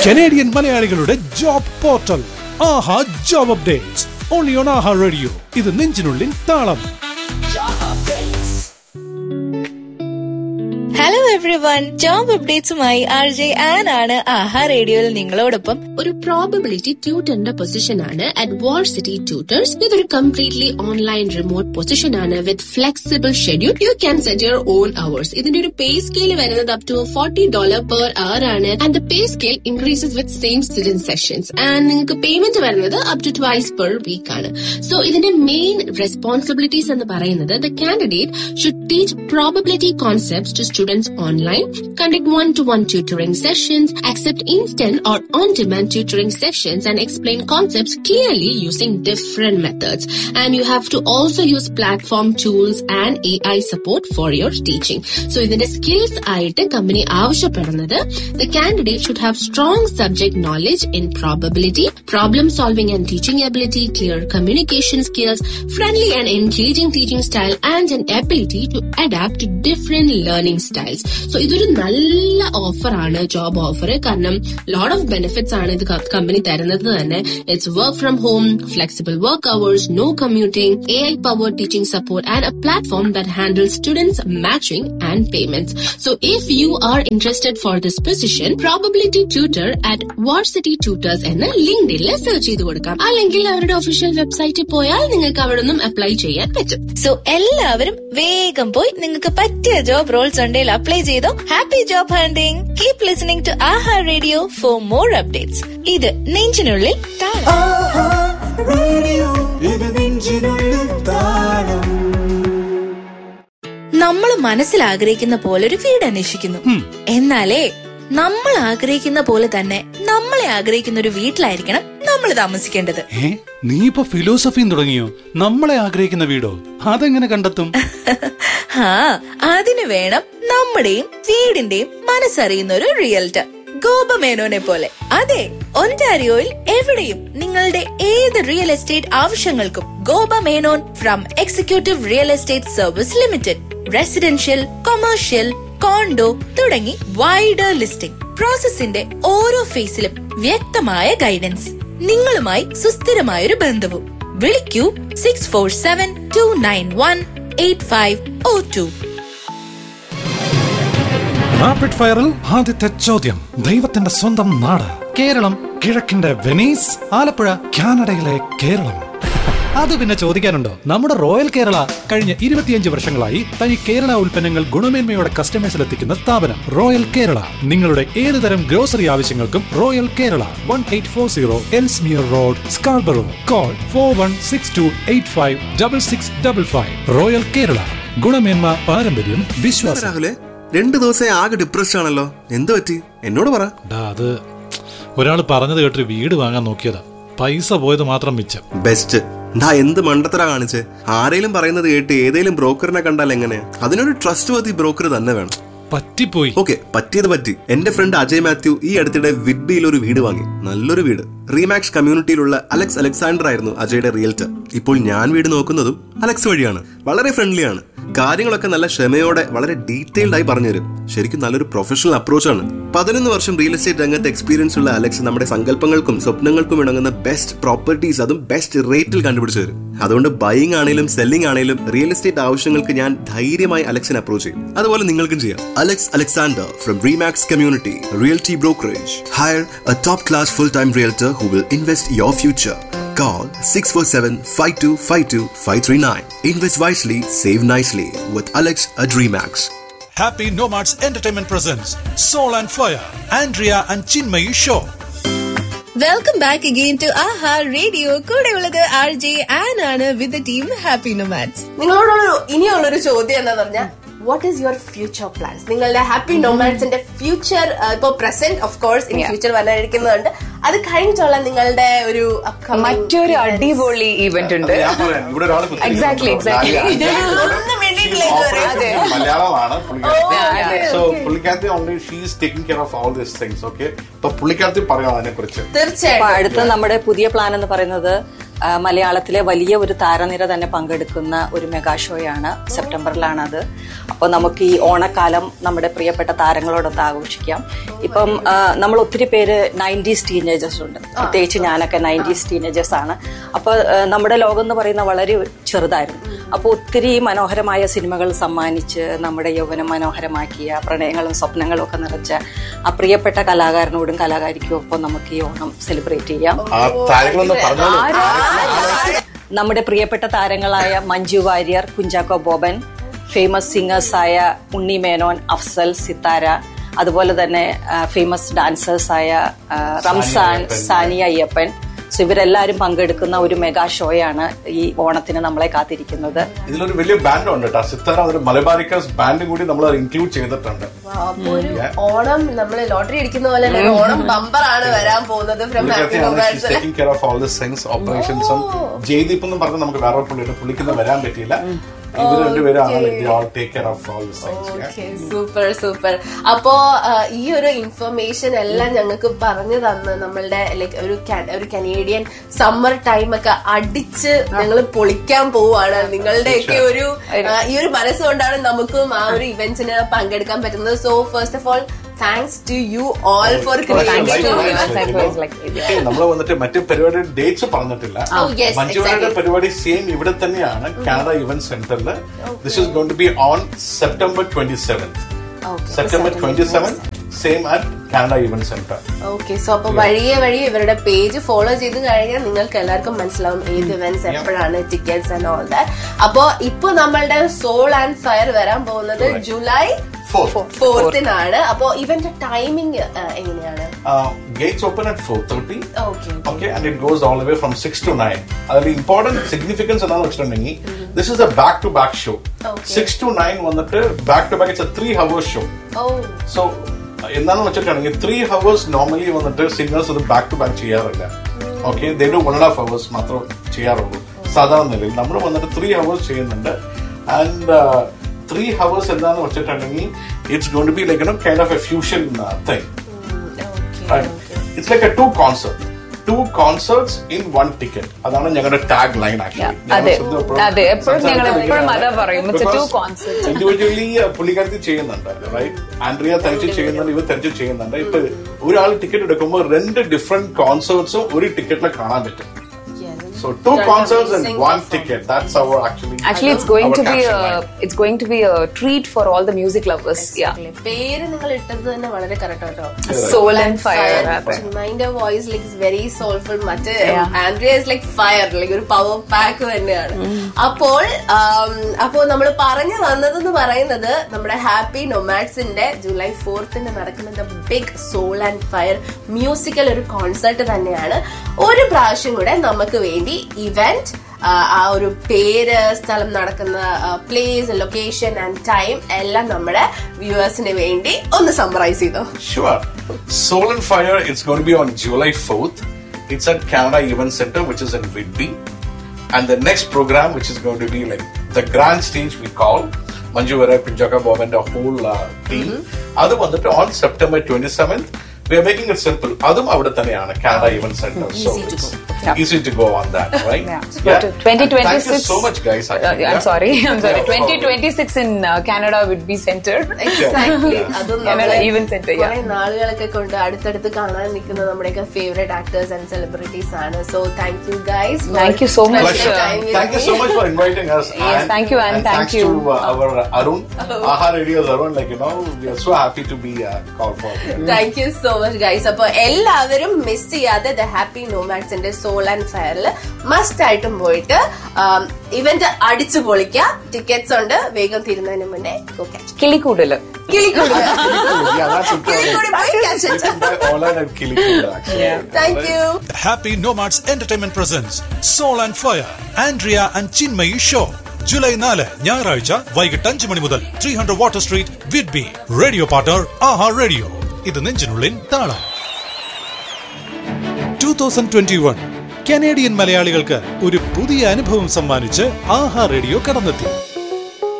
Canadian മലയാളികളുടെ job portal Aaha job updates only on Aaha radio ഇത് നെഞ്ചിനുള്ളിൽ താളം ഹലോ എവ്രി വൺ ജോബ് അപ്ഡേറ്റ്സുമായി ആർ ജെ ആൻ ആണ് ആഹാ റേഡിയോയിൽ നിങ്ങളോടൊപ്പം ഒരു പ്രോബബിലിറ്റി ട്യൂട്ടറിന്റെ പൊസിഷൻ ആണ് അറ്റ് വാർ സിറ്റി ട്യൂട്ടേഴ്സ് ഇതൊരു കംപ്ലീറ്റ്ലി ഓൺലൈൻ റിമോട്ട് പൊസിഷൻ ആണ് with flexible schedule you can set your own hours ഇതിന്റെ ഒരു പേ സ്കെയിൽ വരുന്നത് up to forty dollar per hour ആണ് and the pay scale increases with same student sessions and നിങ്ങൾക്ക് payment വരുന്നത് up to twice per week ആണ് so ഇതിന്റെ main responsibilities എന്ന് പറയുന്നത് the candidate should teach probability concepts to students online conduct one-to-one tutoring sessions, accept instant or on-demand tutoring sessions, and explain concepts clearly using different methods. And you have to also use platform tools and AI support for your teaching. So ഇതിന്റെ skills ആയിട്ട് company ആവശ്യപ്പെടുന്നത് the candidate should have strong subject knowledge in probability, problem solving and teaching ability, clear communication skills, friendly and engaging teaching style, and an ability to adapt to different learning styles. So ഇതൊരു നല്ല offer ആണ് job offer കാരണം lot of benefits ആണ് ഇത് company തരുന്നത് തന്നെ it's work from home flexible work hours no commuting A I power teaching support and a platform that handle students matching and payments so if you are interested for this position probability tutor at Varsity Tutors എന്ന ലിങ്ക്ഡിൽ search ചെയ്ത് കൊടുക്കാം അല്ലെങ്കിൽ അവരുടെ official വെബ്സൈറ്റിൽ പോയാൽ നിങ്ങൾക്ക് അവിടെ നിന്നും അപ്ലൈ ചെയ്യാൻ പറ്റും സോ എല്ലാവരും വേഗം പോയി നിങ്ങൾക്ക് പറ്റിയ ജോബ് റോൾസ് ഉണ്ടെങ്കിൽ അപ്ലൈ ചെയ്തോ happy job hunting keep listening to Aaha radio for more updates ഇത് നെഞ്ചിനുള്ളിൽ താളം നമ്മൾ മനസ്സിൽ ആഗ്രഹിക്കുന്ന പോലെ ഒരു വീട് അന്വേഷിക്കുന്നു എന്നാലേ നമ്മൾ ആഗ്രഹിക്കുന്ന പോലെ തന്നെ നമ്മളെ ആഗ്രഹിക്കുന്ന ഒരു വീട്ടിലായിരിക്കണം നമ്മൾ താമസിക്കേണ്ടത് ഏ നീ ഇപ്പൊ ഫിലോസഫിയും തുടങ്ങിയോ നമ്മളെ ആഗ്രഹിക്കുന്ന വീടോ അതെങ്ങനെ കണ്ടെത്തും ആ അതിനു വേണം നമ്മുടെയും വീടിന്റെയും മനസ്സറിയുന്ന ഒരു റിയൽറ്റർ ഗോപമേനോനെ പോലെ അതെ ഒൻറ്റാരിയോയിൽ എവിടെയും നിങ്ങളുടെ ഏത് റിയൽ എസ്റ്റേറ്റ് ആവശ്യങ്ങൾക്കും Gopa Menon from executive real estate service limited residential commercial condo തുടങ്ങി വൈഡർ ലിസ്റ്റിംഗ് പ്രോസസ്സിന്റെ ഓരോ ഫേസിലും വ്യക്തമായ ഗൈഡൻസ് നിങ്ങളുമായി സുസ്ഥിരമായ ഒരു ബന്ധവും വിളിക്കൂ six four seven two nine one eight five O two rapid ഫയറിൽ ആദ്യത്തെ ചോദ്യം ദൈവത്തിന്റെ സ്വന്തം നാട് കേരളം കിഴക്കിന്റെ വെനീസ് ആലപ്പുഴ കാനഡയിലെ കേരളം അത് പിന്നെ ചോദിക്കാനുണ്ടോ നമ്മുടെ റോയൽ കേരള കഴിഞ്ഞ ഇരുപത്തിയഞ്ച് വർഷങ്ങളായി തനി കേരള ഉൽപ്പന്നങ്ങൾ ഗുണമേന്മയോടെ കസ്റ്റമേഴ്സിൽ എത്തിക്കുന്ന സ്ഥാപനം റോയൽ കേരള നിങ്ങളുടെ ഏത് തരം ഗ്രോസറി ആവശ്യങ്ങൾക്കും Royal Kerala one eight four zero Ellesmere Road Scarborough call four one six two eight five double six double five Royal Kerala ഗുണമേന്മ പാരമ്പര്യം വിശ്വാസം രാഹുലെ രണ്ടു ദിവസം ആകെ ഡിപ്രഷൻ ആണല്ലോ എന്ത് പറ്റി എന്നോട് പറ ഡാ അത് ഒരാൾ പറഞ്ഞത് കേട്ടൊരു വീട് വാങ്ങാൻ നോക്കിയതാ പൈസ പോയത് മാത്രം മിച്ചം ബെസ്റ്റ് ദാ എന്ത് മണ്ടത്തര കാണിച്ച് ആരെങ്കിലും പറയുന്നത് കേട്ട് ഏതെങ്കിലും ബ്രോക്കറിനെ കണ്ടാൽ എങ്ങനെ അതിനൊരു ട്രസ്റ്റ് വർത്തി ബ്രോക്കർ തന്നെ വേണം പറ്റിപ്പോയി ഓക്കെ പറ്റിയത് പറ്റി എന്റെ ഫ്രണ്ട് അജയ് മാത്യു ഈ അടുത്തിടെ വിഡ്ബിയിൽ ഒരു വീട് വാങ്ങി നല്ലൊരു വീട് റീമാക്സ് കമ്മ്യൂണിറ്റിയിലുള്ള അലക്സ് അലക്സാണ്ടർ ആയിരുന്നു അജയുടെ റിയൽറ്റർ ഇപ്പോൾ ഞാൻ വീട് നോക്കുന്നതും അലക്സ് വഴിയാണ് വളരെ ഫ്രണ്ട്ലി ആണ് കാര്യങ്ങളൊക്കെ നല്ല ക്ഷമയോടെ വളരെ ഡീറ്റെയിൽഡ് ആയി പറഞ്ഞുതരും ശരിക്കും നല്ലൊരു പ്രൊഫഷണൽ അപ്രോച്ചാണ് പതിനൊന്ന് വർഷം റിയൽ എസ്റ്റേറ്റ് രംഗത്ത് എക്സ്പീരിയൻസ് ഉള്ള അലക്സ് നമ്മുടെ സങ്കല്പങ്ങൾക്കും സ്വപ്നങ്ങൾക്കും ഇണങ്ങുന്ന ബെസ്റ്റ് പ്രോപ്പർട്ടീസ് അതും ബെസ്റ്റ് റേറ്റിൽ കണ്ടുപിടിച്ചു തരും അതുകൊണ്ട് ബൈയിങ് ആണെങ്കിലും സെല്ലിംഗ് ആണെങ്കിലും റിയൽ എസ്റ്റേറ്റ് ആവശ്യങ്ങൾക്ക് ഞാൻ ധൈര്യമായി അലക്സിനെ അപ്രോച്ച് ചെയ്യും അതുപോലെ നിങ്ങൾക്കും ചെയ്യാം Alex Alexander from Remax community realty brokerage hire a top class full time realtor who will invest your future Call 647-5252-539. Invest wisely, save nicely with Alex at Remax. Happy Nomads Entertainment presents Soul and Fire, Andrea and Chinmayi Show. Welcome back again to Aaha radio കൂടെ ഉള്ളത് R J Ann ആണ് വിത്ത് team happy nomads നിങ്ങളോടുള്ള ഇനിയുള്ളൊരു ചോദ്യം എന്താന്ന് പറഞ്ഞാൽ what is your future plans നിങ്ങളുടെ happy നോമാൻസിന്റെ future ഇപ്പൊ പ്രസന്റ് ഓഫ് കോഴ്സ് ഇനി ഫ്യൂച്ചർ വരാനിരിക്കുന്നുണ്ട് അത് കഴിഞ്ഞിട്ടുള്ള നിങ്ങളുടെ ഒരു upcoming മറ്റൊരു അടിപൊളി ഇവന്റ് ഉണ്ട് ഞാൻ പറയാം ഇവിടെ ഒരാൾ Exactly, exactly. ഒന്നും വേണ്ടിയിട്ടില്ല ഇതുവരെ. മലയാളമാണ് അതെ. പുള്ളിക്കാരത്തി സോ പുള്ളിക്കാരത്തി only she's taking care of all this things okay അപ്പൊ പുള്ളിക്കാരത്തി പറയാം അതിനെ കുറിച്ച് അപ്പൊ തീർച്ചയായിട്ടും അടുത്ത നമ്മുടെ പുതിയ പ്ലാൻ എന്ന് പറയുന്നത് ആ, മലയാളത്തിലെ വലിയ ഒരു താരനിര തന്നെ പങ്കെടുക്കുന്ന ഒരു മെഗാ ഷോയാണ് സെപ്റ്റംബറിലാണത് അപ്പോൾ നമുക്ക് ഈ ഓണക്കാലം നമ്മുടെ പ്രിയപ്പെട്ട താരങ്ങളോടൊത്ത് ആഘോഷിക്കാം ഇപ്പം ആ, നമ്മൾ ഒത്തിരി പേര് നയൻറ്റീസ് ടീനേജേഴ്സ് ഉണ്ട് പ്രത്യേകിച്ച് ഞാനൊക്കെ നയൻറ്റീസ് ടീനേജേഴ്സ് ആണ് അപ്പോൾ ആ, നമ്മുടെ ലോകം എന്ന് പറയുന്ന വളരെ ചെറുതായിരുന്നു അപ്പോൾ ഒത്തിരി മനോഹരമായ സിനിമകൾ സമ്മാനിച്ച് നമ്മുടെ യൗവനം മനോഹരമാക്കിയ പ്രണയങ്ങളും സ്വപ്നങ്ങളും ഒക്കെ നിറച്ച ആ പ്രിയപ്പെട്ട കലാകാരനോടും കലാകാരിക്കും ഒപ്പം നമുക്ക് ഈ ഓണം സെലിബ്രേറ്റ് ചെയ്യാം ആ താരങ്ങളൊന്ന് പറഞ്ഞോളൂ നമ്മുടെ പ്രിയപ്പെട്ട താരങ്ങളായ മഞ്ജു വാര്യർ കുഞ്ചാക്കോ ബോബൻ ഫേമസ് സിംഗേഴ്സായ ഉണ്ണി മേനോൻ അഫ്സൽ സിത്താര അതുപോലെ തന്നെ ഫേമസ് ഡാൻസേഴ്സായ ആ, റംസാൻ സാനിയ അയ്യപ്പൻ സോ ഇവരെല്ലാവരും പങ്കെടുക്കുന്ന ഒരു മെഗാ ഷോയാണ് ഈ ഓണത്തിന് നമ്മളെ കാത്തിരിക്കുന്നത് ഇതിലൊരു വലിയ ബാൻഡ് ഉണ്ട് കേട്ടോ സിത്താര ഒരു മലബാരിക്കേഴ്സ് ബാൻഡും കൂടി നമ്മൾ ഇൻക്ലൂഡ് ചെയ്തിട്ടുണ്ട് അപ്പൊ ഒരു ഓണം നമ്മള് ലോട്ടറി അടിക്കുന്ന പോലെ തന്നെ ഒരു ഓണം ബമ്പർ ആണ് വരാൻ പോകുന്നത് from Happy Mobiles taking care of all the things ഓപ്പറേഷൻസും ജയ്ദീപ് എന്നും പറഞ്ഞ് നമുക്ക് വേറെ പുള്ളിയുടെ പുള്ളിക്കുന്ന വരാൻ പറ്റിയില്ല ഇവർ രണ്ടുപേരാണ് take care of all the things okay super super അപ്പോ ആ, ഈ ഒരു ഇൻഫർമേഷൻ എല്ലാം ഞങ്ങൾക്ക് പറഞ്ഞു തന്ന് നമ്മളുടെ ലൈക്ക് ഒരു ca- ഒരു കനേഡിയൻ സമ്മർ ടൈം ഒക്കെ അടിച്ച് ഞങ്ങൾ പൊളിക്കാൻ പോവാണ് നിങ്ങളുടെയൊക്കെ ഒരു ആ, ഈ ഒരു മനസ്സുകൊണ്ടാണ് നമുക്കും ആ ഒരു ഇവന്റ്സിന് പങ്കെടുക്കാൻ പറ്റുന്നത് so first of all thanks to you all for നമ്മൾ വന്നിട്ട് മറ്റു പരിപാടിയുടെ ഡേറ്റ്സ് പറഞ്ഞിട്ടില്ല Oh, yes, മഞ്ജുവയുടെ exactly. പരിപാടി സെയിം ഇവിടെ തന്നെയാണ് കാനഡ ഇവന്റ് സെന്ററിൽ this is gone to be on September twenty seventh September twenty seven same at Canada event centre okay so അപ്പൊ വഴിയെ വഴി ഇവരുടെ പേജ് ഫോളോ ചെയ്ത് കഴിഞ്ഞാൽ നിങ്ങൾക്ക് എല്ലാവർക്കും മനസ്സിലാവും ഏത് ഇവന്റ്സ് എപ്പോഴാണ് ടിക്കറ്റ്സ് ആൻഡ് ഓൾ ദാറ്റ് അപ്പൊ ഇപ്പൊ നമ്മളുടെ സോൾ ആൻഡ് ഫയർ വരാൻ പോകുന്നത് ജൂലൈ ഫോർത്തിനാണ് അപ്പൊ ഇവന്റെ ടൈമിംഗ് എങ്ങനെയാണ് gates open at four thirty okay okay and it goes all way from six to nine അതിൽ ഇമ്പോർട്ടന്റ് സിഗ്നിഫിക്കൻസ് എന്താണെന്ന് വെച്ചിട്ടുണ്ടെങ്കിൽ this is a back to back show six to nine വന്നിട്ട് back to back it's a three hours show oh so എന്താണെന്ന് വെച്ചിട്ടുണ്ടെങ്കിൽ three hours normally വന്നിട്ട് singers ഇത് back to back ചെയ്യാറില്ല okay they do one and half hours മാത്രം ചെയ്യാറുള്ളൂ സാധാരണ നിലയിൽ നമ്മൾ വന്നിട്ട് ത്രീ ഹവേഴ്സ് ചെയ്യുന്നുണ്ട് ആൻഡ് ത്രീ ഹവേഴ്സ് എന്താണെന്ന് വെച്ചിട്ടുണ്ടെങ്കിൽ it's gone to be like no kind of a fusion thing it's like a two concert two concerts in one ticket അതാണ് ഞങ്ങളുടെ ടാഗ് ലൈൻ അതെ. അതെ, എപ്പോഴും ഞങ്ങൾ എപ്പോഴും അതാ പറയും. It's a two concerts. Individually പുള്ളിക്കാരത്തി ചെയ്യുന്നുണ്ട് റൈറ്റ് ആൻഡ്രിയ തനിച്ച് ചെയ്യുന്നുണ്ട് ഇവർ തനിച്ച് ചെയ്യുന്നുണ്ട് ഇപ്പൊ ഒരാൾ ടിക്കറ്റ് എടുക്കുമ്പോൾ രണ്ട് ഡിഫറെന്റ് കോൺസേർട്സും ഒരു ടിക്കറ്റിൽ കാണാൻ പറ്റും so two concerts and one ticket that's our actually Actually, it's going to be a it's going to be a treat for all the music lovers. Yeah. പേര് നിങ്ങൾ ഇട്ടത് തന്നെ വളരെ കറക്റ്റ് കേട്ടോ Soul and fire. അതെ. Mind voice like very soulful മറ്റ് Yeah. Andrea is like fire like ഒരു power pack തന്നെയാണ് അപ്പോൾ ആം, അപ്പോൾ നമ്മൾ പറഞ്ഞു വന്നതെന്ന് പറയുന്നത് നമ്മുടെ ഹാപ്പി നൊമാഡ്സിന്റെ ജൂലൈ ഫോർത്തിന് നടക്കുന്ന big soul and fire musical ഒരു കോൺസെർട്ട് തന്നെയാണ് ഒരു പ്രാവശ്യം കൂടെ നമുക്ക് വേണ്ടി ഇവന്റ് ആ ഒരു പേര് സ്ഥലം നടക്കുന്ന പ്ലേസ് ലൊക്കേഷൻ ആൻഡ് ടൈം എല്ലാം നമ്മുടെ വ്യൂവേഴ്സിന് വേണ്ടി ഒന്ന് സമ്മറൈസ് ചെയ്തോ Sure. Soul and Fire, it's going to be on July 4th. It's at Canada Event Center, which is in Whitby. And the next program, which is going to be like the grand stage we call, Manju Varai, Pinjaka Bob and the whole uh, team. അത് വന്നിട്ട് on September 27th. We are making it simple. അതും അവിടെ തന്നെയാണ് Canada Event Center. So Easy to it's Yeah. easy to go on that, right? Yeah. Yeah. But, uh, 2026 And Thank you so much, guys. Uh, actually. I'm Yeah. sorry. I'm sorry. Yeah, no problem. 2026 in uh, Canada would be centered. Exactly Yeah. അതും Canada നമ്മള് Event Center, yeah. കുറെ നാളുകളൊക്കെ കൊണ്ട് അടുത്തടുത്ത് കാണാൻ നിൽക്കുന്ന നമ്മുടെയൊക്കെ favourite actors and celebrities ആണ് so thank you guys Thank you so much. Pleasure. Thank you so much for inviting us. Yes, thank you, and thank thanks you. to uh, our uh, Arun, Aha Radio's Arun. Like you know, we are so happy to be uh, called for. Thank you so much guys അപ്പൊ എല്ലാവരും miss ചെയ്യാതെ the happy നോമാക്സിന്റെ soul and ഫയറിൽ must ആയിട്ടും പോയിട്ട് event അടിച്ചു പൊളിക്കുക tickets ഉണ്ട് വേഗം തീരുന്നതിന് മുന്നേ go catch. കിളിക്കൂടല് കിളിക്കൂടി yeah, that's important. കിളിക്കൂടി പോയി catch You it. can buy online at Kilikula, actually. Thank you. The Happy Nomads Entertainment presents Soul and Fire, Andrea and Chinmayi Show. July നാല് ഞായറാഴ്ച വൈകിട്ട് അഞ്ച് മണി മുതൽ ത്രീ ഹൺഡ്രഡ് വാട്ടർ സ്ട്രീറ്റ് വിഡ്ബി radio partner Aaha radio ഇത് നെഞ്ചിനുള്ളിൻ താളം two thousand twenty one Canadian മലയാളികൾക്ക് ഒരു പുതിയ അനുഭവം സമ്മാനിച്ച് ആഹാ റേഡിയോ കടന്നെത്തി